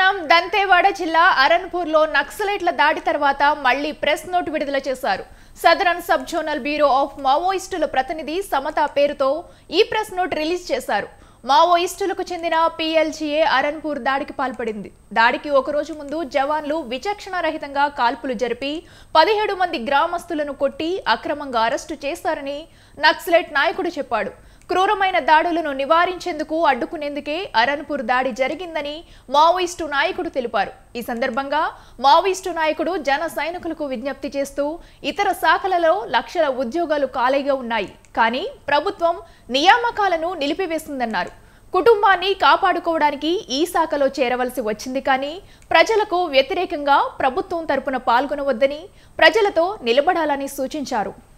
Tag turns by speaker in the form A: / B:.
A: మండలం దంతేవాడ జిల్లా అరన్పూర్లో నక్సలైట్ల దాడి తర్వాత మళ్లీ ప్రెస్ నోట్ విడుదల చేశారు southern sub zonal bureau of మావోయిస్టుల ప్రతినిధి సమత పేరుతో ఈ ప్రెస్ నోట్ రిలీజ్ చేశారు మావోయిస్టులకు చెందిన పిఎల్జీఏ అరన్పూర్ దాడికి పాల్పడింది దాడికి ఒక రోజు ముందు జవాన్లు విచక్షణారహితంగా కాల్పులు జరిపి పదిహేడు మంది గ్రామస్తులను కొట్టి అక్రమంగా అరెస్టు చేశారని నక్సలైట్ నాయకుడు చెప్పాడు క్రూరమైన దాడులను నివారించేందుకు అడ్డుకునేందుకే అరన్పూర్ దాడి జరిగిందని మావోయిస్టు నాయకుడు తెలిపారు ఈ సందర్భంగా మావోయిస్టు నాయకుడు జన సైనికులకు విజ్ఞప్తి చేస్తూ ఇతర శాఖలలో లక్షల ఉద్యోగాలు ఖాళీగా ఉన్నాయి కానీ ప్రభుత్వం నియామకాలను నిలిపివేసిందన్నారు కుటుంబాన్ని కాపాడుకోవడానికి ఈ శాఖలో చేరవలసి వచ్చింది కానీ ప్రజలకు వ్యతిరేకంగా ప్రభుత్వం తరపున పాల్గొనవద్దని ప్రజలతో నిలబడాలని సూచించారు